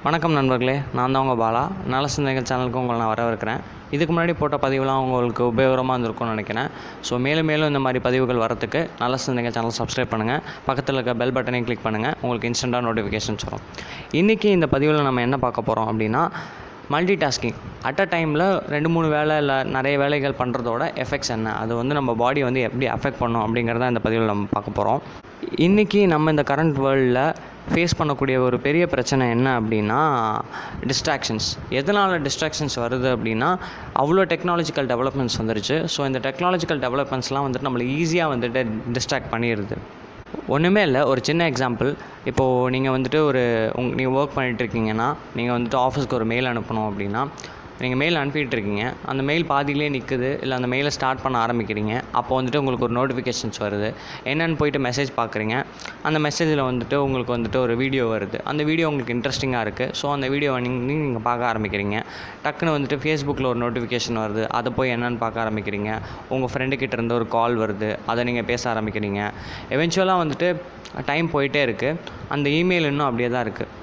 வணக்கம் நண்பர்களே நான் தான் உங்கள் பாலா நல சிந்தனைகள் சேனலுக்கு உங்களை நான் வரவேற்கிறேன் இதுக்கு முன்னாடி போட்ட பதிவுலாம் உங்களுக்கு உபயோகரமாக இருந்திருக்கும்னு நினைக்கிறேன் ஸோ மேலும் மேலும் இந்த மாதிரி பதிவுகள் வரத்துக்கு நல சிந்தனைகள் சேனல் சப்ஸ்கிரைப் பண்ணுங்கள் பக்கத்தில் இருக்க பெல் பட்டனையும் கிளிக் பண்ணுங்கள் உங்களுக்கு இன்ஸ்டண்ட்டாக நோட்டிஃபிகேஷன்ஸ் வரும் இன்றைக்கி இந்த பதிவில் நம்ம என்ன பார்க்க போகிறோம் அப்படின்னா மல்டி டாஸ்கிங் அட் அ டைமில் ரெண்டு மூணு வேலை இல்லை நிறைய வேலைகள் பண்ணுறதோட எஃபெக்ட்ஸ் என்ன அது வந்து நம்ம பாடி வந்து எப்படி அஃபெக்ட் பண்ணும் அப்படிங்கிறத இந்த பதிவில் நம்ம பார்க்க போகிறோம் இன்றைக்கி நம்ம இந்த கரண்ட் வேர்ல்டில் ஃபேஸ் பண்ணக்கூடிய ஒரு பெரிய பிரச்சனை என்ன அப்படின்னா டிஸ்ட்ராக்ஷன்ஸ் எதனால் டிஸ்ட்ராக்ஷன்ஸ் வருது அப்படின்னா அவ்வளோ டெக்னாலஜிக்கல் டெவலப்மெண்ட்ஸ் வந்துருச்சு ஸோ இந்த டெக்னாலஜிக்கல் டெவலப்மெண்ட்ஸ்லாம் வந்துட்டு நம்மளை ஈஸியாக வந்துட்டு டிஸ்ட்ராக்ட் பண்ணிடுது ஒன்றுமே இல்லை ஒரு சின்ன எக்ஸாம்பிள் இப்போது நீங்கள் வந்துட்டு ஒரு உங் நீங்கள் ஒர்க் பண்ணிகிட்டு இருக்கீங்கன்னா நீங்கள் வந்துட்டு ஆஃபீஸ்க்கு ஒரு மெயில் அனுப்பணும் அப்படின்னா நீங்கள் மெயில் அனுப்பிட்டு இருக்கீங்க அந்த மெயில் பாதியிலே நிற்குது இல்லை அந்த மெயிலை ஸ்டார்ட் பண்ண ஆரம்பிக்கிறீங்க அப்போ வந்துட்டு உங்களுக்கு ஒரு நோட்டிஃபிகேஷன்ஸ் வருது என்னென்னு போயிட்டு மெசேஜ் பார்க்குறீங்க அந்த மெசேஜில் வந்துட்டு உங்களுக்கு வந்துட்டு ஒரு வீடியோ வருது அந்த வீடியோ உங்களுக்கு இன்ட்ரெஸ்டிங்காக இருக்குது ஸோ அந்த வீடியோவை நீங்கள் நீங்கள் பார்க்க ஆரம்பிக்கிறீங்க டக்குன்னு வந்துட்டு ஃபேஸ்புக்கில் ஒரு நோட்டிஃபிகேஷன் வருது அதை போய் என்னென்னு பார்க்க ஆரம்பிக்கிறீங்க உங்கள் ஃப்ரெண்டு கிட்ட இருந்து ஒரு கால் வருது அதை நீங்கள் பேச ஆரம்பிக்கிறீங்க எவென்ச்சுவலாக வந்துட்டு டைம் போயிட்டே இருக்குது அந்த இமெயில் இன்னும் அப்படியே தான் இருக்குது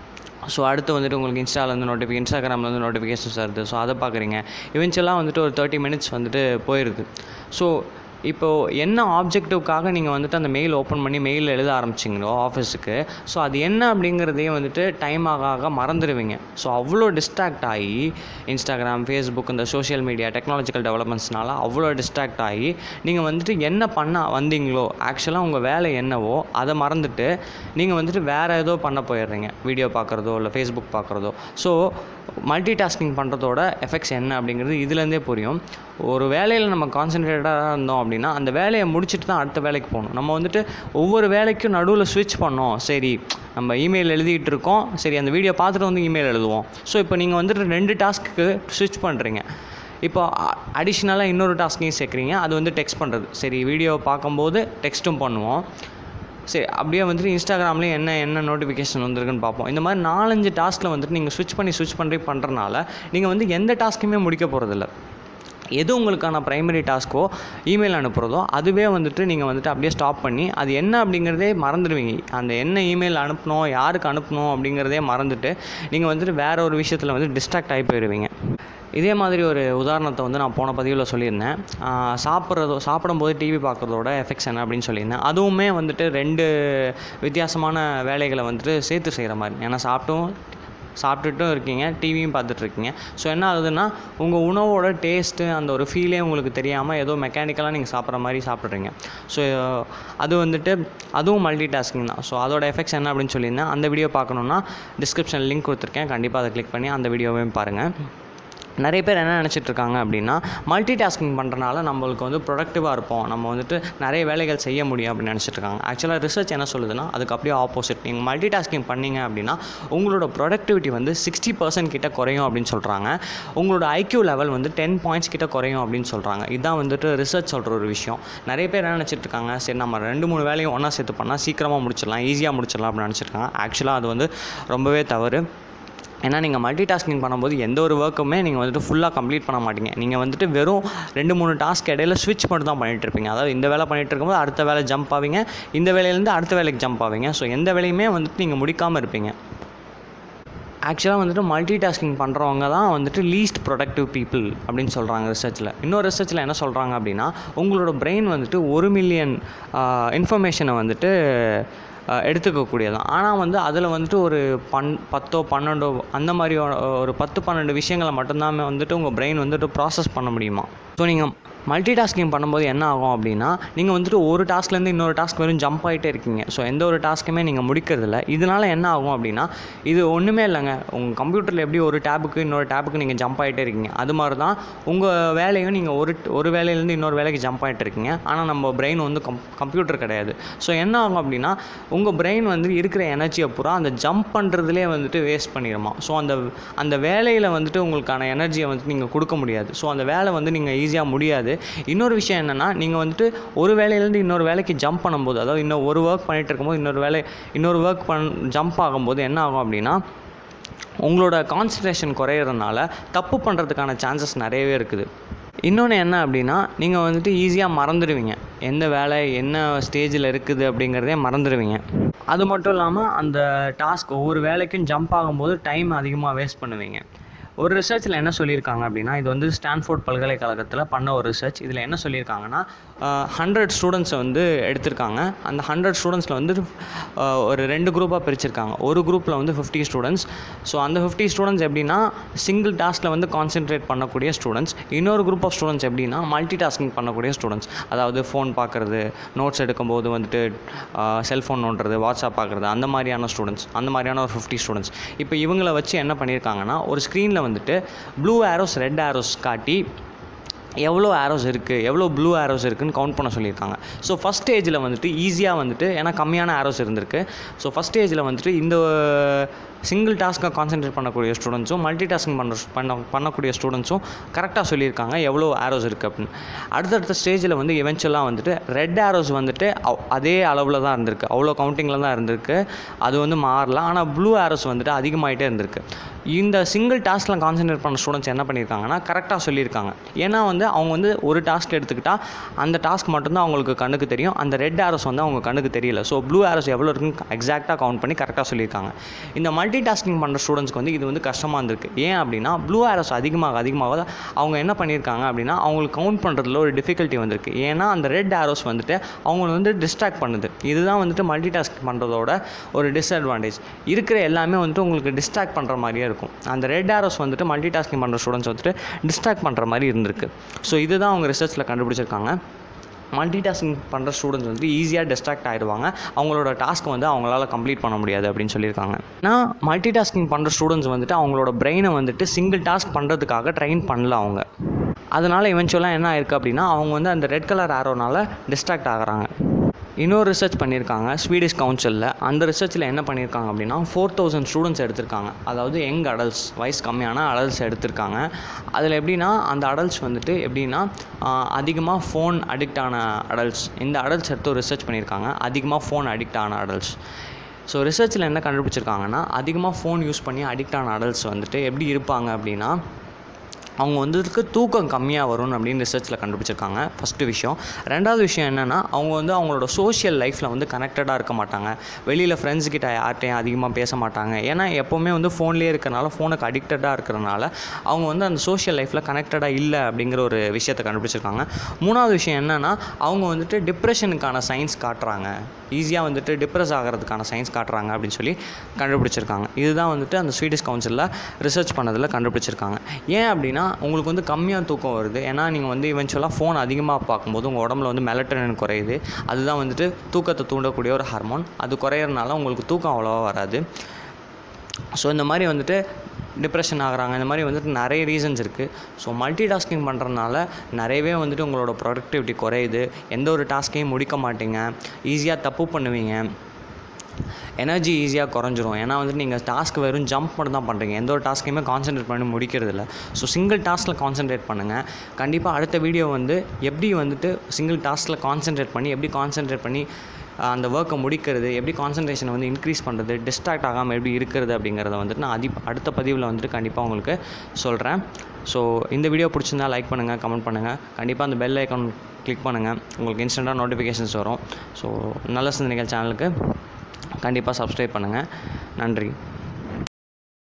ஸோ அடுத்து வந்துட்டு உங்களுக்கு இன்ஸ்டாலேருந்து நோட்டிஃபி இன்ஸ்டாகிராம்லேருந்து நோட்டிஃபிகேஷன்ஸ் வருது ஸோ அதை பார்க்குறீங்க இவென்ச்சுவலாக வந்துட்டு ஒரு தேர்ட்டி மினிட்ஸ் வந்துட்டு போயிடுது ஸோ இப்போது என்ன ஆப்ஜெக்டிவ்க்காக நீங்கள் வந்துட்டு அந்த மெயில் ஓப்பன் பண்ணி மெயில் எழுத ஆரம்பிச்சிங்களோ ஆஃபீஸுக்கு ஸோ அது என்ன அப்படிங்கிறதையும் வந்துட்டு டைம் ஆக ஆக மறந்துடுவீங்க ஸோ அவ்வளோ டிஸ்ட்ராக்ட் ஆகி இன்ஸ்டாகிராம் ஃபேஸ்புக் இந்த சோஷியல் மீடியா டெக்னாலஜிக்கல் டெவலப்மெண்ட்ஸ்னால அவ்வளோ டிஸ்ட்ராக்ட் ஆகி நீங்கள் வந்துட்டு என்ன பண்ண வந்தீங்களோ ஆக்சுவலாக உங்கள் வேலை என்னவோ அதை மறந்துட்டு நீங்கள் வந்துட்டு வேறு ஏதோ பண்ண போயிடுறீங்க வீடியோ பார்க்குறதோ இல்லை ஃபேஸ்புக் பார்க்குறதோ ஸோ மல்டி டாஸ்கிங் பண்ணுறதோட எஃபெக்ட்ஸ் என்ன அப்படிங்கிறது இதுலேருந்தே புரியும் ஒரு வேலையில் நம்ம கான்சென்ட்ரேட்டடாக இருந்தோம் அப்படின்னா அந்த வேலையை முடிச்சுட்டு தான் அடுத்த வேலைக்கு போகணும் நம்ம வந்துட்டு ஒவ்வொரு வேலைக்கும் நடுவில் ஸ்விட்ச் பண்ணோம் சரி நம்ம இமெயில் எழுதிட்டு இருக்கோம் சரி அந்த வீடியோ பார்த்துட்டு வந்து இமெயில் எழுதுவோம் ஸோ இப்போ நீங்கள் வந்துட்டு ரெண்டு டாஸ்க்கு ஸ்விட்ச் பண்ணுறீங்க இப்போ அடிஷ்னலாக இன்னொரு டாஸ்க்கையும் சேர்க்குறீங்க அது வந்து டெக்ஸ்ட் பண்ணுறது சரி வீடியோ பார்க்கும்போது டெக்ஸ்ட்டும் பண்ணுவோம் சரி அப்படியே வந்துட்டு இன்ஸ்டாகிராம்லேயும் என்ன என்ன நோட்டிஃபிகேஷன் வந்திருக்குன்னு பார்ப்போம் இந்த மாதிரி நாலஞ்சு டாஸ்கில் வந்துட்டு நீங்கள் ஸ்விட்ச் பண்ணி ஸ்விட்ச் பண்ணி பண்ணுறனால நீங்கள் வந்து எந்த டாஸ்க்குமே முடிக்க போகிறதில்ல எது உங்களுக்கான ப்ரைமரி டாஸ்க்கோ இமெயில் அனுப்புகிறதோ அதுவே வந்துட்டு நீங்கள் வந்துட்டு அப்படியே ஸ்டாப் பண்ணி அது என்ன அப்படிங்கிறதே மறந்துடுவீங்க அந்த என்ன இமெயில் அனுப்பணும் யாருக்கு அனுப்பணும் அப்படிங்கிறதே மறந்துட்டு நீங்கள் வந்துட்டு வேறு ஒரு விஷயத்தில் வந்து டிஸ்ட்ராக்ட் ஆகி போயிடுவீங்க இதே மாதிரி ஒரு உதாரணத்தை வந்து நான் போன பதிவில் சொல்லியிருந்தேன் சாப்பிட்றதோ சாப்பிடும்போது டிவி பார்க்குறதோட எஃபெக்ட்ஸ் என்ன அப்படின்னு சொல்லியிருந்தேன் அதுவுமே வந்துட்டு ரெண்டு வித்தியாசமான வேலைகளை வந்துட்டு சேர்த்து செய்கிற மாதிரி ஏன்னா சாப்பிட்டும் சாப்பிட்டுட்டும் இருக்கீங்க டிவியும் பார்த்துட்ருக்கீங்க ஸோ என்ன ஆகுதுன்னா உங்கள் உணவோட டேஸ்ட்டு அந்த ஒரு ஃபீலே உங்களுக்கு தெரியாமல் ஏதோ மெக்கானிக்கலாக நீங்கள் சாப்பிட்ற மாதிரி சாப்பிட்றீங்க ஸோ அது வந்துட்டு அதுவும் மல்டி டாஸ்கிங் தான் ஸோ அதோட எஃபெக்ட்ஸ் என்ன அப்படின்னு சொல்லியிருந்தேன் அந்த வீடியோ பார்க்கணுன்னா டிஸ்கிரிப்ஷன் லிங்க் கொடுத்துருக்கேன் கண்டிப்பாக அதை கிளிக் பண்ணி அந்த வீடியோவையும் பாருங்கள் நிறைய பேர் என்ன நினச்சிட்டு இருக்காங்க அப்படின்னா மல்டி டாஸ்கிங் பண்ணுறனால நம்மளுக்கு வந்து ப்ரொடக்டிவாக இருப்போம் நம்ம வந்துட்டு நிறைய வேலைகள் செய்ய முடியும் அப்படின்னு நினச்சிட்டு இருக்காங்க ஆக்சுவலாக ரிசர்ச் என்ன சொல்லுதுன்னா அதுக்கு அப்படியே ஆப்போசிட் நீங்கள் மல்டி டாஸ்கிங் பண்ணீங்க அப்படின்னா உங்களோட ப்ரொடக்டிவிட்டி வந்து சிக்ஸ்டி பர்சன்ட் கிட்ட குறையும் அப்படின்னு சொல்கிறாங்க உங்களோட ஐக்யூ லெவல் வந்து டென் பாயிண்ட்ஸ் கிட்ட குறையும் அப்படின்னு சொல்கிறாங்க இதுதான் வந்துட்டு ரிசர்ச் சொல்கிற ஒரு விஷயம் நிறைய பேர் என்ன நினச்சிட்டு இருக்காங்க சரி நம்ம ரெண்டு மூணு வேலையும் ஒன்றா சேர்த்து பண்ணால் சீக்கிரமாக முடிச்சிடலாம் ஈஸியாக முடிச்சிடலாம் அப்படின்னு நினச்சிருக்காங்க ஆக்சுவலாக அது வந்து ரொம்பவே தவறு ஏன்னா நீங்கள் மல்டி டாஸ்கிங் பண்ணும்போது எந்த ஒரு ஒர்க்குமே நீங்கள் வந்துட்டு ஃபுல்லாக கம்ப்ளீட் பண்ண மாட்டீங்க நீங்கள் வந்துட்டு வெறும் ரெண்டு மூணு டாஸ்க் இடையில ஸ்விட்ச் மட்டும் தான் பண்ணிகிட்டு இருப்பீங்க அதாவது இந்த வேலை பண்ணிகிட்டு இருக்கும்போது அடுத்த வேலை ஜம்ப் ஆவீங்க இந்த வேலையிலேருந்து அடுத்த வேலைக்கு ஜம்ப் ஆவீங்க ஸோ எந்த வேலையுமே வந்துட்டு நீங்கள் முடிக்காமல் இருப்பீங்க ஆக்சுவலாக வந்துட்டு மல்டி டாஸ்கிங் பண்ணுறவங்க தான் வந்துட்டு லீஸ்ட் ப்ரொடக்டிவ் பீப்புள் அப்படின்னு சொல்கிறாங்க ரிசர்ச்சில் இன்னொரு ரிசர்ச்சில் என்ன சொல்கிறாங்க அப்படின்னா உங்களோட பிரெயின் வந்துட்டு ஒரு மில்லியன் இன்ஃபர்மேஷனை வந்துட்டு எடுத்துக்கக்கூடியதான் ஆனால் வந்து அதில் வந்துட்டு ஒரு பன் பத்தோ பன்னெண்டோ அந்த மாதிரி ஒரு பத்து பன்னெண்டு விஷயங்களை மட்டும்தான் வந்துட்டு உங்கள் பிரெயின் வந்துட்டு ப்ராசஸ் பண்ண முடியுமா ஸோ நீங்கள் மல்டி டாஸ்கிங் பண்ணும்போது என்ன ஆகும் அப்படின்னா நீங்கள் வந்துட்டு ஒரு டாஸ்க்லேருந்து இன்னொரு டாஸ்க் வெறும் ஜம்ப் ஆகிட்டே இருக்கீங்க ஸோ எந்த ஒரு டாஸ்க்குமே நீங்கள் முடிக்கிறதில்ல இதனால் என்ன ஆகும் அப்படின்னா இது ஒன்றுமே இல்லைங்க உங்கள் கம்ப்யூட்டரில் எப்படி ஒரு டேபுக்கு இன்னொரு டேபுக்கு நீங்கள் ஜம்ப் ஆகிட்டே இருக்கீங்க அது மாதிரி தான் உங்கள் வேலையும் நீங்கள் ஒரு ஒரு வேலையிலேருந்து இன்னொரு வேலைக்கு ஜம்ப் ஆகிட்டு இருக்கீங்க ஆனால் நம்ம பிரெயின் வந்து கம் கம்ப்யூட்டர் கிடையாது ஸோ என்ன ஆகும் அப்படின்னா உங்கள் பிரெயின் வந்து இருக்கிற எனர்ஜியை பூரா அந்த ஜம்ப் பண்ணுறதுலே வந்துட்டு வேஸ்ட் பண்ணிடுமா ஸோ அந்த அந்த வேலையில் வந்துட்டு உங்களுக்கான எனர்ஜியை வந்துட்டு நீங்கள் கொடுக்க முடியாது ஸோ அந்த வேலை வந்து நீங்கள் ஈஸியாக முடியாது இன்னொரு விஷயம் என்னென்னா நீங்கள் வந்துட்டு ஒரு வேலையிலேருந்து இன்னொரு வேலைக்கு ஜம்ப் பண்ணும்போது அதாவது இன்னும் ஒரு ஒர்க் பண்ணிகிட்டு இருக்கும்போது இன்னொரு வேலை இன்னொரு ஒர்க் பண் ஜம்ப் ஆகும்போது என்ன ஆகும் அப்படின்னா உங்களோட கான்சன்ட்ரேஷன் குறையிறதுனால தப்பு பண்ணுறதுக்கான சான்சஸ் நிறையவே இருக்குது இன்னொன்று என்ன அப்படின்னா நீங்கள் வந்துட்டு ஈஸியாக மறந்துடுவீங்க எந்த வேலை என்ன ஸ்டேஜில் இருக்குது அப்படிங்கிறதே மறந்துடுவீங்க அது மட்டும் இல்லாமல் அந்த டாஸ்க் ஒவ்வொரு வேலைக்கும் ஜம்ப் ஆகும்போது டைம் அதிகமாக வேஸ்ட் பண்ணுவீங்க ஒரு ரிசர்ச்சில் என்ன சொல்லியிருக்காங்க அப்படின்னா இது வந்து ஸ்டான்ஃபோர்ட் பல்கலைக்கழகத்தில் பண்ண ஒரு ரிசர்ச் இதில் என்ன சொல்லியிருக்காங்கன்னா ஹண்ட்ரட் ஸ்டூடெண்ட்ஸை வந்து எடுத்திருக்காங்க அந்த ஹண்ட்ரட் ஸ்டூடெண்ட்ஸில் வந்து ஆஹ், ஒரு ரெண்டு குரூப்பாக பிரிச்சிருக்காங்க ஒரு குரூப்பில் வந்து ஃபிஃப்டி ஸ்டூடெண்ட்ஸ் ஸோ அந்த ஃபிஃப்டி ஸ்டூடெண்ட்ஸ் எப்படின்னா சிங்கிள் டாஸ்கில் வந்து கான்சென்ட்ரேட் பண்ணக்கூடிய ஸ்டூடெண்ட்ஸ் இன்னொரு குரூப் ஆஃப் ஸ்டூடெண்ட்ஸ் எப்படின்னா மல்டி டாஸ்கிங் பண்ணக்கூடிய ஸ்டூடெண்ட்ஸ் அதாவது ஃபோன் பார்க்குறது நோட்ஸ் எடுக்கும்போது வந்துட்டு செல்ஃபோன் நோண்டுறது வாட்ஸ்அப் பார்க்குறது அந்த மாதிரியான ஸ்டூடெண்ட்ஸ் அந்த மாதிரியான ஒரு ஃபிஃப்டி ஸ்டூடெண்ட்ஸ் இப்போ இவங்கள வச்சு என்ன பண்ணியிருக்காங்கன்னா ஒரு ஸ்க்ரீனில் வந்துட்டு ப்ளூ ஆரோஸ் ரெட் ஆரோஸ் காட்டி எவ்வளோ ஆரோஸ் இருக்குது எவ்வளோ ப்ளூ ஆரோஸ் இருக்குன்னு கவுண்ட் பண்ண சொல்லியிருக்காங்க ஸோ ஃபஸ்ட் ஸ்டேஜில் வந்துட்டு ஈஸியாக வந்துட்டு ஏன்னா கம்மியான ஆரோஸ் இருந்திருக்கு ஸோ ஃபஸ்ட் ஸ்டேஜில் வந்துட்டு இந்த சிங்கிள் டாஸ்க்கை கான்சென்ட்ரேட் பண்ணக்கூடிய ஸ்டூடெண்ட்ஸும் மல்டி டாஸ்கிங் பண்ண பண்ண பண்ணக்கூடிய ஸ்டூடெண்ட்ஸும் கரெக்டாக சொல்லியிருக்காங்க எவ்வளோ ஆரோஸ் இருக்குது அப்படின்னு அடுத்தடுத்த ஸ்டேஜில் வந்து எவென்ச்சுவலாக வந்துட்டு ரெட் ஆரோஸ் வந்துட்டு அவ்- அதே அளவில் தான் இருந்திருக்கு அவ்வளோ கவுண்டிங்கில் தான் இருந்திருக்கு அது வந்து மாறல ஆனால் ப்ளூ ஆரோஸ் வந்துட்டு அதிகமாகிட்டே இருந்திருக்கு இந்த சிங்கிள் டாஸ்கில் கான்சென்ட்ரேட் பண்ண ஸ்டூடெண்ட்ஸ் என்ன பண்ணியிருக்காங்கன்னா கரெக்டாக சொல்லியிருக்காங்க ஏன்னா வந்து அவங்க வந்து ஒரு டாஸ்க் எடுத்துக்கிட்டால் அந்த டாஸ்க் மட்டும்தான் அவங்களுக்கு கண்ணுக்கு தெரியும் அந்த ரெட் ஆரோஸ் வந்து அவங்க கண்ணுக்கு தெரியல ஸோ ப்ளூ ஆரோஸ் எவ்வளோ இருக்குன்னு எக்ஸாக்டாக கவுண்ட் பண்ணி கரெக்டாக சொல்லியிருக்காங்க இந்த மல்டி டாஸ்கிங் பண்ணுற ஸ்டூடெண்ட்ஸ்க்கு வந்து இது வந்து கஷ்டமாக இருந்திருக்கு ஏன் அப்படின்னா ப்ளூ ஆரோஸ் அதிகமாக அதிகமாக அவங்க என்ன பண்ணியிருக்காங்க அப்படின்னா அவங்களுக்கு கவுண்ட் பண்ணுறதுல ஒரு டிஃபிகல்ட்டி வந்திருக்கு ஏன்னா அந்த ரெட் ஆரோஸ் வந்துட்டு அவங்களை வந்து டிஸ்ட்ராக்ட் பண்ணுது இதுதான் வந்துட்டு மல்டி டாஸ்க் பண்ணுறதோட ஒரு டிஸ்அட்வான்டேஜ் இருக்கிற எல்லாமே வந்துட்டு உங்களுக்கு டிஸ்ட்ராக்ட் பண்ணுற மாதிரியே இருக்கும் அந்த ரெட் ஆரோஸ் வந்துட்டு மல்டி டாஸ்கிங் பண்ணுற ஸ்டூடெண்ட்ஸ் வந்துட்டு டிஸ்ட்ராக்ட் பண்ணுற மாதிரி இருந்திருக்கு ஸோ இதுதான் அவங்க ரிசர்ச்சில் கண்டுபிடிச்சிருக்காங்க மல்டி டாஸ்கிங் பண்ணுற ஸ்டூடெண்ட்ஸ் வந்து ஈஸியாக டிஸ்ட்ராக்ட் ஆகிடுவாங்க அவங்களோட டாஸ்க் வந்து அவங்களால கம்ப்ளீட் பண்ண முடியாது அப்படின்னு சொல்லியிருக்காங்க ஆனால் மல்டி டாஸ்கிங் பண்ணுற ஸ்டூடெண்ட்ஸ் வந்துட்டு அவங்களோட பிரெயினை வந்துட்டு சிங்கிள் டாஸ்க் பண்ணுறதுக்காக ட்ரெயின் பண்ணல அவங்க அதனால் இவென்ச்சுவலாக என்ன ஆயிருக்கு அப்படின்னா அவங்க வந்து அந்த ரெட் கலர் ஆரோனால டிஸ்ட்ராக்ட் ஆகுறாங்க இன்னொரு ரிசர்ச் பண்ணியிருக்காங்க ஸ்வீடிஷ் கவுன்சிலில் அந்த ரிசர்ச்சில் என்ன பண்ணியிருக்காங்க அப்படின்னா ஃபோர் தௌசண்ட் ஸ்டூடெண்ட்ஸ் எடுத்திருக்காங்க அதாவது யங் அடல்ட்ஸ் வயசு கம்மியான அடல்ட்ஸ் எடுத்திருக்காங்க அதில் எப்படின்னா அந்த அடல்ட்ஸ் வந்துட்டு எப்படின்னா அதிகமாக ஃபோன் அடிக்ட் ஆன அடல்ட்ஸ் இந்த அடல்ட்ஸ் எடுத்து ஒரு ரிசர்ச் பண்ணியிருக்காங்க அதிகமாக ஃபோன் அடிக்ட் ஆன அடல்ட்ஸ் ஸோ ரிசர்ச்சில் என்ன கண்டுபிடிச்சிருக்காங்கன்னா அதிகமாக ஃபோன் யூஸ் பண்ணி அடிக்ட் ஆன அடல்ட்ஸ் வந்துட்டு எப்படி இருப்பாங்க அப்படின்னா அவங்க வந்துருக்கு தூக்கம் கம்மியாக வரும்னு அப்படின்னு ரிசர்ச்சில் கண்டுபிடிச்சிருக்காங்க ஃபஸ்ட்டு விஷயம் ரெண்டாவது விஷயம் என்னென்னா அவங்க வந்து அவங்களோட சோஷியல் லைஃப்பில் வந்து கனெக்டடாக இருக்க மாட்டாங்க வெளியில் ஃப்ரெண்ட்ஸ் கிட்ட யார்கிட்டையும் அதிகமாக பேச மாட்டாங்க ஏன்னா எப்போவுமே வந்து ஃபோன்லேயே இருக்கிறனால ஃபோனுக்கு அடிக்டடாக இருக்கிறனால அவங்க வந்து அந்த சோஷியல் லைஃப்பில் கனெக்டடாக இல்லை அப்படிங்கிற ஒரு விஷயத்தை கண்டுபிடிச்சிருக்காங்க மூணாவது விஷயம் என்னென்னா அவங்க வந்துட்டு டிப்ரெஷனுக்கான சயின்ஸ் காட்டுறாங்க ஈஸியாக வந்துட்டு டிப்ரெஸ் ஆகிறதுக்கான சயின்ஸ் காட்டுறாங்க அப்படின்னு சொல்லி கண்டுபிடிச்சிருக்காங்க இதுதான் வந்துட்டு அந்த ஸ்வீடிஷ் கவுன்சிலில் ரிசர்ச் பண்ணதில் கண்டுபிடிச்சிருக்காங்க ஏன் அப்படின்னா உங்களுக்கு வந்து கம்மியாக தூக்கம் வருது ஏன்னா நீங்கள் வந்து இவென்ச்சுவலாக ஃபோன் அதிகமாக பார்க்கும்போது உங்கள் உடம்புல வந்து மெலட்டனின் குறையுது அதுதான் வந்துட்டு தூக்கத்தை தூண்டக்கூடிய ஒரு ஹார்மோன் அது குறையிறதுனால உங்களுக்கு தூக்கம் அவ்வளோவா வராது ஸோ இந்த மாதிரி வந்துட்டு டிப்ரெஷன் ஆகுறாங்க இந்த மாதிரி வந்துட்டு நிறைய ரீசன்ஸ் இருக்குது ஸோ மல்டி டாஸ்கிங் பண்ணுறதுனால நிறையவே வந்துட்டு உங்களோட ப்ரொடக்டிவிட்டி குறையுது எந்த ஒரு டாஸ்க்கையும் முடிக்க மாட்டீங்க ஈஸியாக தப்பு பண்ணுவீங்க எனர்ஜி ஈஸியாக குறைஞ்சிரும் ஏன்னா வந்துட்டு நீங்கள் டாஸ்க் வெறும் ஜம்ப் மட்டும் தான் பண்ணுறீங்க எந்த ஒரு டாஸ்க்கையுமே கான்சென்ட்ரேட் பண்ணி முடிக்கிறது இல்லை ஸோ சிங்கிள் டாஸ்கில் கான்சென்ட்ரேட் பண்ணுங்கள் கண்டிப்பாக அடுத்த வீடியோ வந்து எப்படி வந்துட்டு சிங்கிள் டாஸ்கில் கான்சென்ட்ரேட் பண்ணி எப்படி கான்சென்ட்ரேட் பண்ணி ஆஹ், அந்த ஒர்க்கை முடிக்கிறது எப்படி கான்சன்ட்ரேஷனை வந்து இன்க்ரீஸ் பண்ணுறது டிஸ்ட்ராக்ட் ஆகாமல் எப்படி இருக்கிறது அப்படிங்கிறத வந்துட்டு நான் அதி அடுத்த பதிவில் வந்துட்டு கண்டிப்பாக உங்களுக்கு சொல்கிறேன் ஸோ இந்த வீடியோ பிடிச்சிருந்தா லைக் பண்ணுங்கள் கமெண்ட் பண்ணுங்கள் கண்டிப்பாக அந்த பெல் ஐக்கான் கிளிக் பண்ணுங்கள் உங்களுக்கு இன்ஸ்டண்ட்டாக நோட்டிஃபிகேஷன்ஸ் வரும் ஸோ நல்ல சிந்தனைகள் சேனலுக்கு கண்டிப்பாக சப்ஸ்கிரைப் பண்ணுங்கள் நன்றி